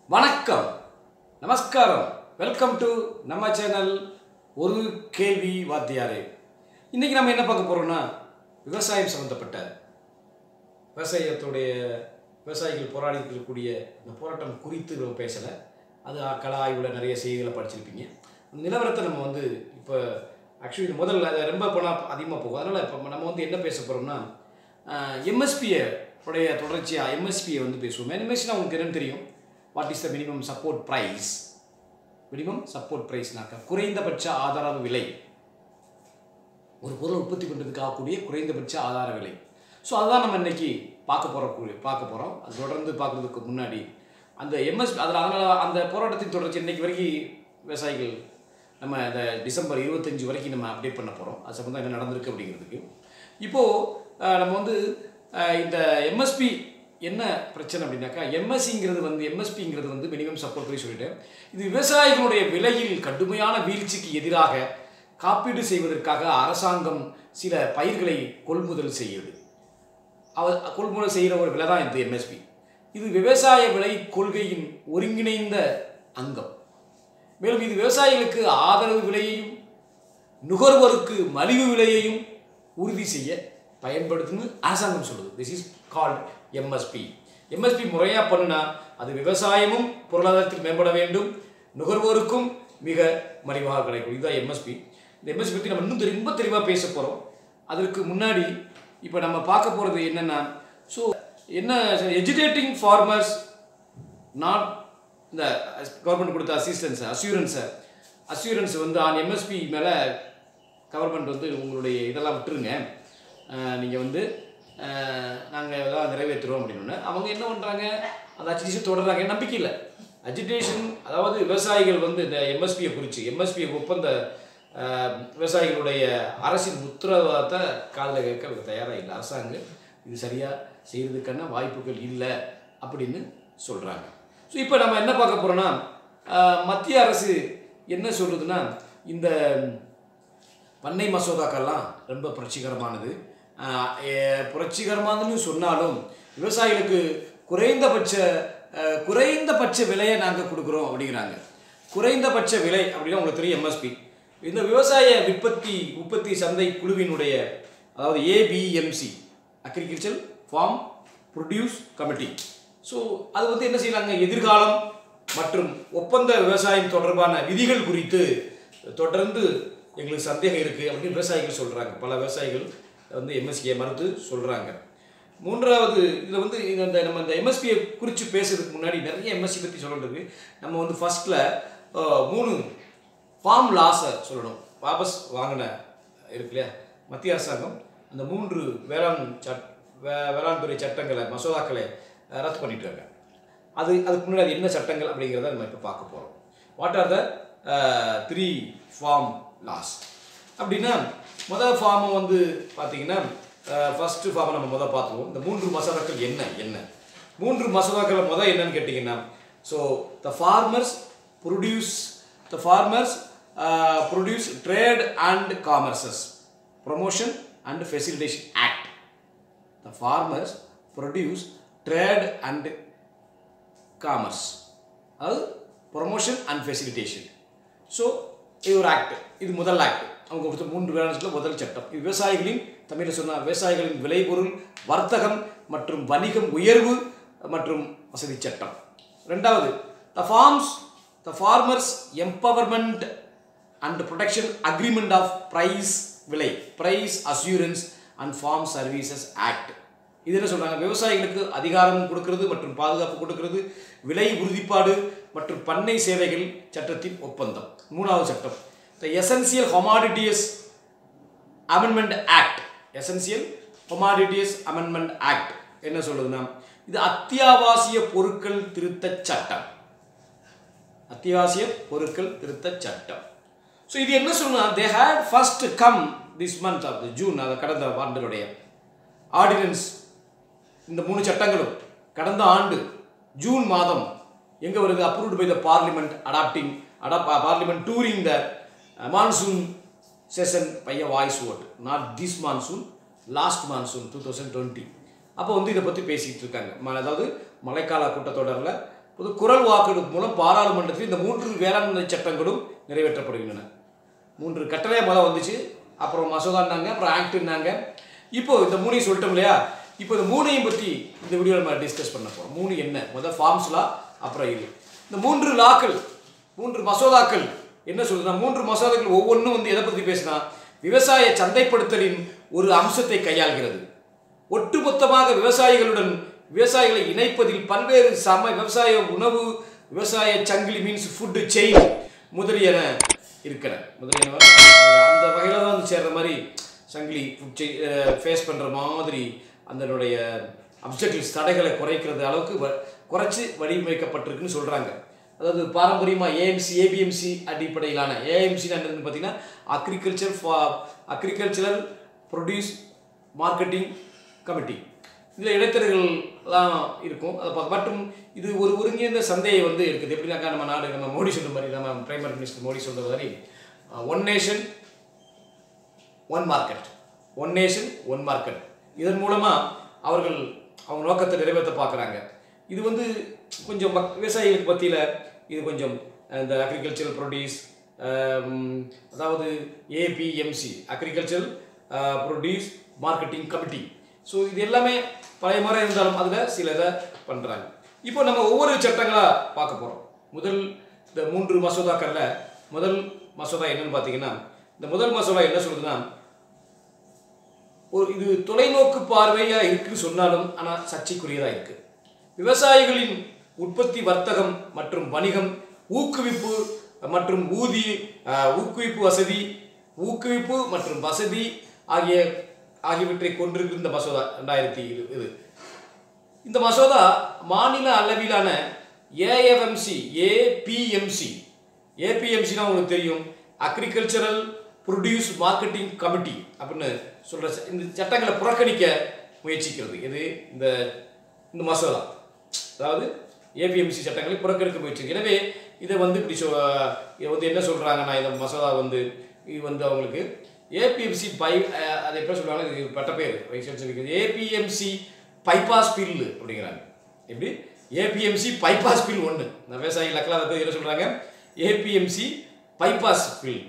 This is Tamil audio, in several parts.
வணக்கம் நமஸ்காரம் வெல்கம் டு நம்ம சேனல் ஒரு கேள்வி வாத்தியாரே இன்றைக்கி நம்ம என்ன பார்க்க போகிறோம்னா விவசாயம் சம்மந்தப்பட்ட விவசாயத்துடைய விவசாயிகள் போராடி இருக்கக்கூடிய இந்த போராட்டம் குறித்து நம்ம பேசலை அது கள ஆய்வில் நிறைய செய்திகளை படிச்சிருப்பீங்க அந்த நிலவரத்தை நம்ம வந்து இப்போ ஆக்சுவலி முதல்ல அதை ரொம்ப போனால் அதிகமாக போகும் அதனால் இப்போ நம்ம வந்து என்ன பேச போகிறோம்னா எம்எஸ்பியை உடைய தொடர்ச்சியாக எம்எஸ்பியை வந்து பேசுவோம் எம்எஸ்பினா உங்களுக்கு என்னன்னு தெரியும் what is the minimum support price minimum support ப்ரைஸ்னாக்கா குறைந்தபட்ச ஆதரவு விலை ஒரு பொருள் உற்பத்தி பண்ணுறதுக்கு ஆகக்கூடிய குறைந்தபட்ச ஆதார விலை ஸோ அதுதான் நம்ம இன்னைக்கு பார்க்க போகிற பார்க்க போகிறோம் அது தொடர்ந்து பார்க்குறதுக்கு முன்னாடி அந்த எம்எஸ் அதில் அதனால் அந்த போராட்டத்தின் தொடர்ச்சி இன்னைக்கு வரைக்கும் விவசாயிகள் நம்ம இந்த டிசம்பர் இருபத்தஞ்சி வரைக்கும் நம்ம அப்டேட் பண்ண போகிறோம் அது சம்மந்தம் என்ன நடந்திருக்கு அப்படிங்கிறதுக்கு இப்போது நம்ம வந்து அஹ், இந்த எம்எஸ்பி என்ன பிரச்சனை அப்படின்னாக்கா எம்எஸ்சிங்கிறது வந்து எம்எஸ்பிங்கிறது வந்து மினிமம் சப்போர்ட் பண்ணி சொல்லிட்டேன் இது விவசாயிகளுடைய விலையில் கடுமையான வீழ்ச்சிக்கு எதிராக காப்பீடு செய்வதற்காக அரசாங்கம் சில பயிர்களை கொள்முதல் செய்யுது அவர் கொள்முதல் செய்கிற ஒரு விலை தான் இந்த எம்எஸ்பி இது விவசாய விலை கொள்கையின் ஒருங்கிணைந்த அங்கம் மேலும் இது விவசாயிகளுக்கு ஆதரவு விலையையும் நுகர்வோருக்கு மலிவு விலையையும் உறுதி செய்ய பயன்படுத்துன்னு அரசாங்கம் சொல்லுது this is called MSP MSP முறையாக பண்ணுனா அது விவசாயமும் பொருளாதாரத்தில் மேம்பட வேண்டும் நுகர்வோருக்கும் மிக மலிவாக கிடைக்கும் இதுதான் எம்எஸ்பி இந்த எம்எஸ்பி பற்றி நம்ம இன்னும் தெரி- ரொம்ப தெளிவாக பேச போகிறோம் அதற்கு முன்னாடி இப்போ நம்ம பார்க்க போகிறது என்னென்னா ஸோ என்ன எஜுகேட்டிங் ஃபார்மர்ஸ் நாட் இந்த கவர்மெண்ட் கொடுத்த அசிஸ்டன்ஸை அஸ்யூரன்ஸை அஸ்யூரன்ஸ் வந்து ஆன் எம்எஸ்பி மேலே கவர்மெண்ட் வந்து உங்களுடைய இதெல்லாம் விட்டுருங்க நீங்கள் வந்து நாங்கள் இதெல்லாம் நிறைவேற்றுறோம் அப்படின்னு அவங்க என்ன பண்ணுறாங்க அந்த அஜிடேஷன் தொடர்றாங்க நம்பிக்கை இல்லை அஜிடேஷன் அதாவது விவசாயிகள் வந்து இந்த எம்எஸ்பியை குறித்து எம்எஸ்பியை ஒப்பந்த அஹ், விவசாயிகளுடைய அரசின் உத்தரவாதத்தை காதில் கேட்க அவங்க தயாராக இல்லை அரசாங்கம் இது சரியாக செய்கிறதுக்கான வாய்ப்புகள் இல்லை அப்படின்னு சொல்கிறாங்க ஸோ இப்போ நம்ம என்ன பார்க்க போகிறோன்னா மத்திய அரசு என்ன சொல்லுதுன்னா இந்த பண்ணை மசோதாக்கள்லாம் ரொம்ப புரட்சிகரமானது ஆஹ் எ- புரட்சிகரமானதுன்னு சொன்னாலும் விவசாயிகளுக்கு குறைந்தபட்ச ஆஹ் குறைந்தபட்ச விலையை நாங்கள் கொடுக்குறோம் அப்படிங்கிறாங்க குறைந்தபட்ச விலை அப்படின்னா உங்களுக்கு தெரியும் எம்எஸ்பி இந்த விவசாய விற்பத்தி உற்பத்தி சந்தை குழுவினுடைய அதாவது APMC agriculture farm produce committee so அது வந்து என்ன செய்யலாங்க எதிர்காலம் மற்றும் ஒப்பந்த விவசாயம் தொடர்பான விதிகள் குறித்து தொடர்ந்து எங்களுக்கு சந்தேகம் இருக்குது அப்படின்னு விவசாயிகள் சொல்கிறாங்க பல விவசாயிகள் வந்து எம்எஸ்சியை மறுத்து சொல்கிறாங்க மூன்றாவது இதில் வந்து இது அந்த நம்ம இந்த எம்எஸ்பியை குறித்து பேசுறதுக்கு முன்னாடி நிறைய எம்எஸ்சி பற்றி சொல்கிறதுக்கு நம்ம வந்து ஃபஸ்ட்டில் மூணு ஃபார்ம் லாஸை சொல்லணும் வாபஸ் வாங்கின இருக்கு இல்லையா மத்திய அரசாங்கம் அந்த மூன்று வேளாண் சட் வே- வேளாண் துறை சட்டங்களை மசோதாக்களை அஹ், ரத்து பண்ணிட்டாங்க அது அதுக்கு முன்னாடி அது என்ன சட்டங்கள் அப்படிங்கிறத நம்ம இப்போ பார்க்க போகிறோம் what are the three farm laws அப்படின்னா முதல் ஃபார்மை வந்து பார்த்தீங்கன்னா ஃபஸ்ட்டு ஃபார்மை நம்ம முதல் பார்த்துருவோம் இந்த மூன்று மசோதாக்கள் என்ன என்ன மூன்று மசோதாக்கள் முதல் என்னன்னு கேட்டிங்கன்னா so the farmers produce the farmers produce trade and commerce promotion and facilitation act the farmers produce trade and commerce அதாவது ப்ரொமோஷன் அண்ட் ஃபெசிலிட்டேஷன் ஸோ இது ஒரு ஆக்ட் இது முதல் ஆக்ட் அவங்க கொடுத்த மூன்று வேளாண்மையில் முதல் சட்டம் இது விவசாயிகளின் தமிழில் சொன்னால் விவசாயிகளின் விளைபொருள் வர்த்தகம் மற்றும் வணிகம் உயர்வு மற்றும் வசதி சட்டம் ரெண்டாவது the farms the farmers empowerment and protection agreement of price விலை price assurance and farm services act இது என்ன சொல்றாங்க விவசாயிகளுக்கு அதிகாரம் கொடுக்கிறது மற்றும் பாதுகாப்பு கொடுக்கிறது விலை உறுதிப்பாடு மற்றும் பண்ணை சேவைகள் சட்டத்தின் ஒப்பந்தம் மூணாவது சட்டம் the essential commodities amendment act essential commodities amendment act என்ன சொல்லுதுன்னா இது அத்தியாவசிய பொருட்கள் திருத்தச் சட்டம் அத்தியாவசிய பொருட்கள் திருத்தச் சட்டம் ஸோ இது என்ன சொன்னா they had first come this month of June அதை கடந்த ஆண்டுடைய ஆர்டினன்ஸ் இந்த மூணு சட்டங்களும் கடந்த ஆண்டு ஜூன் மாதம் எங்கே வருது approved by the parliament adopting adopt parliament during the monsoon session by a voice vote not this monsoon last monsoon two thousand twenty அப்போ வந்து இதை பற்றி பேசிகிட்டு இருக்காங்க ம- அதாவது மழைக்கால கூட்டத்தொடரில் பொது குரல் வாக்கெடுப்பு மூலம் பாராளுமன்றத்தில் இந்த மூன்று வேளாண்மை சட்டங்களும் நிறைவேற்றப்படுகின்றன மூன்று கட்டளை முதல் வந்துச்சு அப்புறம் மசோதான்னாங்க அப்புறம் ஆக்ட்னாங்க இப்போ இந்த மூணையும் சொல்லிட்டோம் இல்லையா இப்போ இந்த மூணையும் பற்றி இந்த வீடியோவில் நம்ம டிஸ்கஸ் பண்ண போகிறோம் மூணு என்ன முதல் ஃபார்ம்ஸ் லா அப்புறம் இது இந்த மூன்று லாக்கள் மூன்று மசோதாக்கள் என்ன சொல்லுதுன்னா மூன்று மசோதாக்கள் ஒவ்வொன்றும் வந்து எதை பற்றி பேசினா விவசாய சந்தைப்படுத்தலின் ஒரு அம்சத்தை கையாள்கிறது ஒட்டுமொத்தமாக விவசாயிகளுடன் விவசாயிகளை இணைப்பதில் பல்வேறு சம விவசாய உணவு விவசாய சங்கிலி மீன்ஸ் ஃபுட்டு செயின் முதலியன இருக்கிற முதலியன அந்த வகையில் தான் வந்து சேர்ற மாதிரி சங்கிலி ஃபுட் செயின் ஃபேஸ் பண்ணுற மாதிரி அதனுடைய அப்ஜெக்டிவ்ஸ் தடைகளை குறைக்கிறது அளவுக்கு வ- குறைச்சி வடிவமைக்கப்பட்டிருக்குன்னு சொல்கிறாங்க அதாவது பாரம்பரியமாக ஏஎம்சி ஏபிஎம்சி அடிப்படையிலான ஏஎம்சி என்னதுன்னு பார்த்தீங்கன்னா அக்ரிகல்ச்சர் ஃபா அக்ரிகல்ச்சரல் ப்ரொடியூஸ் மார்க்கெட்டிங் கமிட்டி இதில் இடைத்தரகர்கள்லாம் இருக்கும் அதை பார்க்க மற்றும் இது ஒரு ஒருங்கிணைந்த சந்தையை வந்து இருக்குது எப்படின்னாக்கா நம்ம நாடு நம்ம மோடி சொல்ற மாதிரி நம்ம பிரைமரி மினிஸ்டர் மோடி சொல்ற மாதிரி one nation one market one nation one market இதன் மூலமாக அவர்கள் அவங்க நோக்கத்தை நிறைவேற்ற பார்க்குறாங்க இது வந்து கொஞ்சம் மக் விவசாயிகளுக்கு மத்தியில் இது கொஞ்சம் இந்த அக்ரிகல்ச்சரல் ப்ரொடியூஸ் அதாவது APMC agricultural produce marketing committee so இது எல்லாமே பழைய முறை இருந்தாலும் அதில் சில இதை பண்ணுறாங்க இப்போ நம்ம ஒவ்வொரு சட்டங்களாக பார்க்க போகிறோம் முதல் இந்த மூன்று மசோதாக்களில் முதல் மசோதா என்னன்னு பார்த்தீங்கன்னா இந்த முதல் மசோதா என்ன சொல்லுதுன்னா ஒரு இது தொலைநோக்கு பார்வையாக இருக்குன்னு சொன்னாலும் ஆனால் சர்ச்சைக்குரியதாக இருக்கு விவசாயிகளின் உற்பத்தி வர்த்தகம் மற்றும் வணிகம் ஊக்குவிப்பு மற்றும் ஊதி அஹ், ஊக்குவிப்பு வசதி ஊக்குவிப்பு மற்றும் வசதி ஆகிய ஆகியவற்றை கொண்டிருக்கிற இந்த மசோதா ரெண்டாயிரத்தி இது இந்த மசோதா மாநில அளவிலான ஏஎஃப்எம்சி ஏபிஎம்சி ஏபிஎம்சினா உங்களுக்கு தெரியும் அக்ரிகல்ச்சரல் ப்ரொடியூஸ் மார்க்கெட்டிங் கமிட்டி அப்படின்னு சொல்கிற இந்த சட்டங்களை புறக்கணிக்க முயற்சிக்கிறது இது இந்த இந்த மசோதா அதாவது ஏபிஎம்சி சட்டங்களை புறக்கணிக்க முயற்சி எனவே இதை வந்து இப்படி சொ இதை வந்து என்ன சொல்கிறாங்கன்னா இந்த மசோதா வந்து இது வந்து அவங்களுக்கு ஏபிஎம்சி பை அஹ், அது எப்படி சொல்லுவாங்க இது பட்ட பேர் ஏபிஎம்சி பைபாஸ் பில் அப்படிங்கிறாங்க எப்படி ஏபிஎம்சி பைபாஸ் பில் ஒன்று நான் விவசாயி லக்கலா அதை என்ன சொல்கிறாங்க ஏபிஎம்சி பைபாஸ் பில்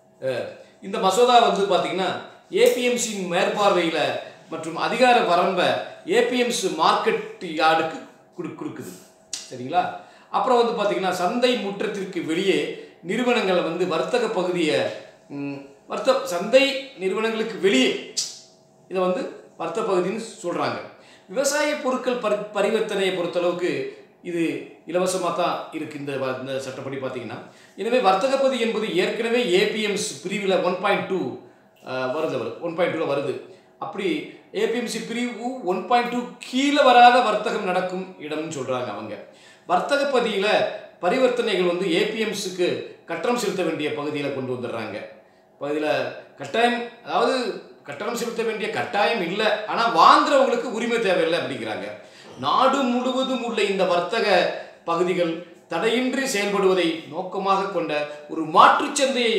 இந்த மசோதா வந்து பார்த்தீங்கன்னா ஏபிஎம்சியின் மேற்பார்வையில் மற்றும் அதிகார வரம்பை ஏபிஎம்சி மார்க்கெட் யார்டுக்கு கொடு கொடுக்குது சரிங்களா அப்புறம் வந்து பார்த்தீங்கன்னா சந்தை முற்றத்திற்கு வெளியே நிறுவனங்களை வந்து வர்த்தக பகுதியை ம், வர்த்த சந்தை நிறுவனங்களுக்கு வெளியே இதை வந்து வர்த்தக பகுதின்னு சொல்கிறாங்க விவசாய பொருட்கள் பரி பரிவர்த்தனையை பொறுத்தளவுக்கு இது இலவசமாக தான் இருக்குது இந்த வ- இந்த சட்டப்படி பார்த்தீங்கன்னா எனவே வர்த்தக பகுதி என்பது ஏற்கனவே ஏபிஎம்ஸ் பிரிவில் ஒன் பாயிண்ட் டூ வருது ஒன் பாயிண்ட் டூவில் வருது அப்படி ஏபிஎம்சி பிரிவு ஒன் பாயிண்ட் டூ கீழே வராத வர்த்தகம் நடக்கும் இடம்னு சொல்கிறாங்க அவங்க வர்த்தக பகுதியில் பரிவர்த்தனைகள் வந்து ஏபிஎம்ஸுக்கு கட்டணம் செலுத்த வேண்டிய பகுதியில் கொண்டு வந்துடுறாங்க பகுதியில் கட்டாயம் அதாவது கட்டணம் செலுத்த வேண்டிய கட்டாயம் இல்லை ஆனால் வாங்குறவங்களுக்கு உரிமை தேவையில்லை அப்படிங்கிறாங்க நாடு முழுவதும் உள்ள இந்த வர்த்தக பகுதிகள் தடையின்றி செயல்படுவதை நோக்கமாக கொண்ட ஒரு மாற்றுச் சந்தையை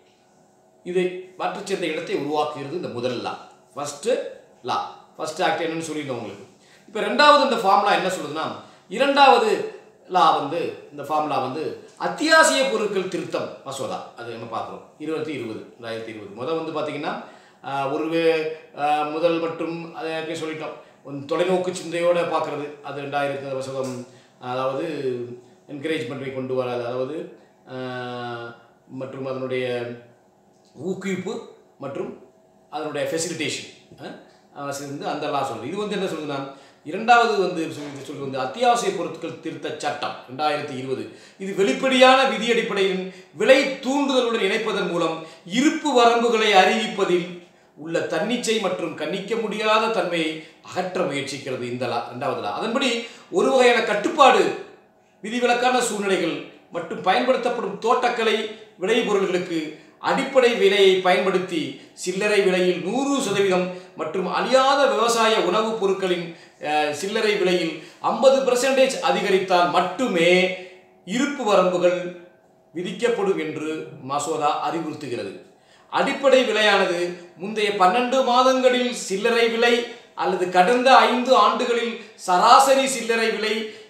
இதை மாற்றுச் சந்தை இடத்தை உருவாக்குகிறது இந்த முதல் law first law first act என்னன்னு சொல்லியிருந்தோம் உங்களுக்கு இப்போ ரெண்டாவது இந்த ஃபார்முலா என்ன சொல்லுதுன்னா இரண்டாவது லா வந்து இந்த ஃபார்முலா வந்து அத்தியாவசிய பொருட்கள் திருத்தம் மசோதா அது நம்ம பார்க்குறோம் இருபத்தி இருபது ரெண்டாயிரத்தி இருபது முதல் வந்து பார்த்தீங்கன்னா ஆஹ், ஒரு வே- ஆஹ், முதல் மற்றும் அதை ஏற்கனவே சொல்லிட்டோம் ஒரு தொலைநோக்கு சிந்தையோடு பார்க்குறது அது ரெண்டாயிரத்தி மசோதம் அதாவது என்கரேஜ்மெண்ட்டை கொண்டு வராது அதாவது ஆஹ், மற்றும் அதனுடைய ஊக்குவிப்பு மற்றும் அதனுடைய ஃபெசிலிட்டேஷன் வந்து அந்த லா சொல்லுது இது வந்து என்ன சொல்லுதுன்னா இரண்டாவது வந்து சொல்லி சொல்லி வந்து அத்தியாவசிய பொருட்கள் திருத்த சட்டம் ரெண்டாயிரத்தி இருபது இது வெளிப்படையான விதி அடிப்படையில் விலை தூண்டுதலுடன் இணைப்பதன் மூலம் இருப்பு வரம்புகளை அறிவிப்பதில் உள்ள தன்னிச்சை மற்றும் கண்ணிக்க முடியாத தன்மையை அகற்ற முயற்சிக்கிறது இந்த லா ரெண்டாவது லா அதன்படி ஒரு வகையான கட்டுப்பாடு விதிவிலக்கான சூழ்நிலைகள் மற்றும் பயன்படுத்தப்படும் தோட்டக்கலை விளைபொருள்களுக்கு அடிப்படை விலையை பயன்படுத்தி சில்லறை விலையில் நூறு சதவீதம் மற்றும் அழியாத விவசாய உணவுப் பொருட்களின் அஹ், சில்லறை விலையில் ஐம்பது பெர்சன்டேஜ் அதிகரித்தால் மட்டுமே இருப்பு வரம்புகள் விதிக்கப்படும் என்று மசோதா அறிவுறுத்துகிறது அடிப்படை விலையானது முந்தைய பன்னெண்டு மாதங்களில் சில்லறை விலை அல்லது கடந்த ஐந்து ஆண்டுகளில் சராசரி சில்லறை விலை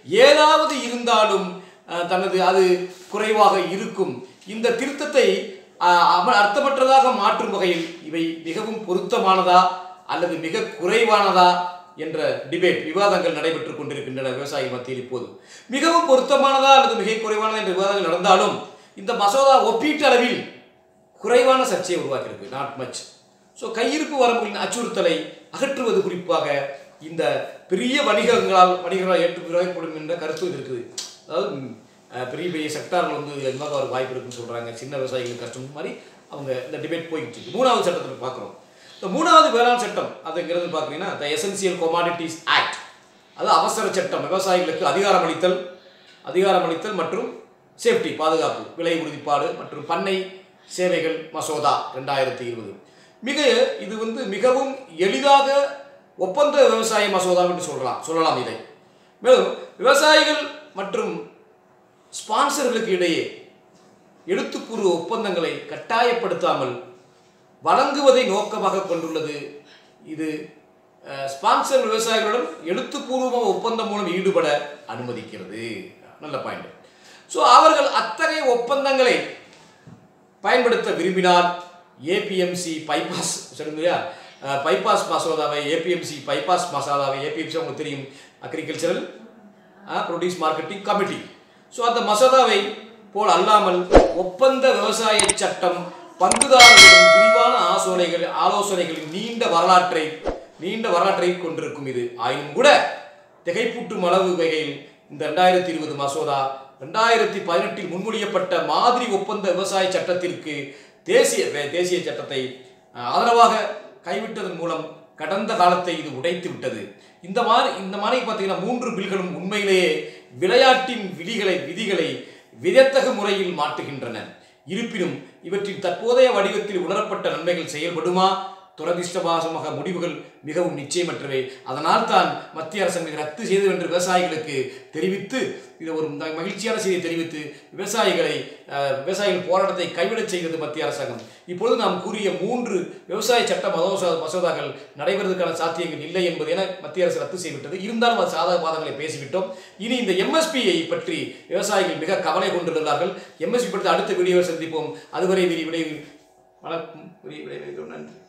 ஏதாவது இருந்தாலும் அஹ், தனது அது குறைவாக இருக்கும் இந்த திருத்தத்தை அஹ், அம- அர்த்தமற்றதாக மாற்றும் வகையில் இவை மிகவும் பொருத்தமானதா அல்லது மிக குறைவானதா என்ற டிபேட் விவாதங்கள் நடைபெற்றுக் கொண்டிருக்கின்றன விவசாயிகள் மத்தியில் இப்போது மிகவும் பொருத்தமானதா அல்லது மிக குறைவானதா என்ற விவாதங்கள் நடந்தாலும் இந்த மசோதா ஒப்பீட்டளவில் குறைவான சர்ச்சையை உருவாக்கியிருக்கு நாட் மச் ஸோ கையிருப்பு வரம்புகளின் அச்சுறுத்தலை அகற்றுவது குறிப்பாக இந்த பெரிய வணிகங்களால் வணிகர்களால் ஏற்றுப்படும் என்ற கருத்து இது இருக்குது அதாவது ம், அஹ், பெரிய பெரிய செக்டார்கள் வந்து எதுவாக வர வாய்ப்பு இருக்குன்னு சொல்கிறாங்க சின்ன விவசாயிகளுக்கு கஷ்டம் மாதிரி அவங்க இந்த டிபேட் போய்கிட்டு இருக்கு மூணாவது சட்டத்தில் பார்க்குறோம் இந்த மூணாவது வேளாண் சட்டம் அதுங்கிறது பார்த்தீங்கன்னா த எசென்சியல் commodities ஆக்ட் அது அவசர சட்டம் விவசாயிகளுக்கு அதிகாரம் அளித்தல் அதிகாரம் அளித்தல் மற்றும் சேஃப்டி பாதுகாப்பு விலை உறுதிப்பாடு மற்றும் பண்ணை சேவைகள் மசோதா ரெண்டாயிரத்தி இருபது மிக இது வந்து மிகவும் எளிதாக ஒப்பந்த விவசாய மசோதா என்று சொல்லலாம் சொல்லலாம் இதை மேலும் விவசாயிகள் மற்றும் ஸ்பான்சர்களுக்கு இடையே எழுத்துப்பூர்வ ஒப்பந்தங்களை கட்டாயப்படுத்தாமல் வழங்குவதை நோக்கமாக கொண்டுள்ளது இது அஹ், ஸ்பான்சர் விவசாயிகளுடன் எழுத்துப்பூர்வமாக ஒப்பந்தம் மூலம் ஈடுபட அனுமதிக்கிறது நல்ல பாயிண்ட் ஸோ அவர்கள் அத்தகைய ஒப்பந்தங்களை பயன்படுத்த விரும்பினால் ஏபிஎம்சி பைபாஸ் சொல்லுங்க இல்லையா அஹ், பைபாஸ் மசோதாவை ஏபிஎம்சி பைபாஸ் மசோதாவை ஏபிஎம்சி உங்களுக்கு தெரியும் agricultural produce marketing committee so அந்த மசோதாவை போல் அல்லாமல் ஒப்பந்த விவசாய சட்டம் பங்குதாரர்களின் விரிவான ஆலோசனைகள் ஆலோசனைகளின் நீண்ட வரலாற்றை நீண்ட வரலாற்றை கொண்டிருக்கும் இது ஆயினும் கூட திகைப்பூட்டும் அளவு வகையில் இந்த ரெண்டாயிரத்தி இருபது மசோதா ரெண்டாயிரத்தி பதினெட்டில் முன்மொழியப்பட்ட மாதிரி ஒப்பந்த விவசாய சட்டத்திற்கு தேசிய வே- தேசிய சட்டத்தை அஹ், ஆதரவாக கைவிட்டதன் மூலம் கடந்த காலத்தை இது உடைத்து விட்டது இந்த மாதிரி இந்த மாதிரி பார்த்தீங்கன்னா மூன்று பில்களும் உண்மையிலேயே விளையாட்டின் விதிகளை விதிகளை விதத்தகு முறையில் மாற்றுகின்றன இருப்பினும் இவற்றின் தற்போதைய வடிவத்தில் உணரப்பட்ட நன்மைகள் செயல்படுமா துரதிர்ஷ்டபாசமாக முடிவுகள் மிகவும் நிச்சயமற்றவை அதனால் தான் மத்திய அரசாங்கம் இதை ரத்து செய்தது என்று விவசாயிகளுக்கு தெரிவித்து இது ஒரு ம- மகிழ்ச்சியான செய்தியை தெரிவித்து விவசாயிகளை அஹ், விவசாயிகள் போராட்டத்தை கைவிடச் செய்கிறது மத்திய அரசாங்கம் இப்பொழுது நாம் கூறிய மூன்று விவசாய சட்ட மசோதா மசோதாக்கள் நடைபெறுவதற்கான சாத்தியங்கள் இல்லை என்பது என மத்திய அரசு ரத்து செய்துவிட்டது இருந்தாலும் அது சாதக பாதங்களை பேசிவிட்டோம் இனி இந்த எம்எஸ்பியை பற்றி விவசாயிகள் மிக கவலை கொண்டுள்ளார்கள் எம்எஸ்பி பற்றி அடுத்த வீடியோவை சந்திப்போம் அதுவரை விரி விடை வணக்கம் விரி விடை நன்றி